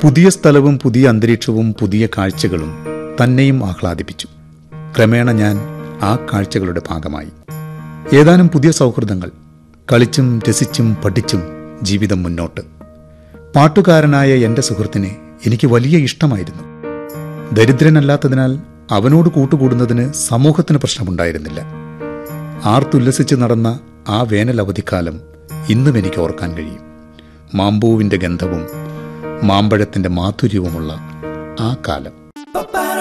പുതിയ സ്ഥലവും പുതിയ അന്തരീക്ഷവും പുതിയ കാഴ്ചകളും തന്നെയും ആഹ്ലാദിപ്പിച്ചു ക്രമേണ ഞാൻ ആ കാഴ്ചകളുടെ ഭാഗമായി ഏതാനും പുതിയ സൗഹൃദങ്ങൾ കളിച്ചും രസിച്ചും പഠിച്ചും ജീവിതം മുന്നോട്ട് പാട്ടുകാരനായ എൻ്റെ സുഹൃത്തിനെ എനിക്ക് വലിയ ഇഷ്ടമായിരുന്നു ദരിദ്രനല്ലാത്തതിനാൽ അവനോട് കൂട്ടുകൂടുന്നതിന് സമൂഹത്തിന് പ്രശ്നമുണ്ടായിരുന്നില്ല ആർത്തുല്ലസിച്ച് നടന്ന ആ വേനൽ അവധിക്കാലം ഇന്നും എനിക്ക് ഓർക്കാൻ കഴിയും മാമ്പൂവിൻ്റെ ഗന്ധവും മാമ്പഴത്തിൻ്റെ മാധുര്യവുമുള്ള ആ കാലം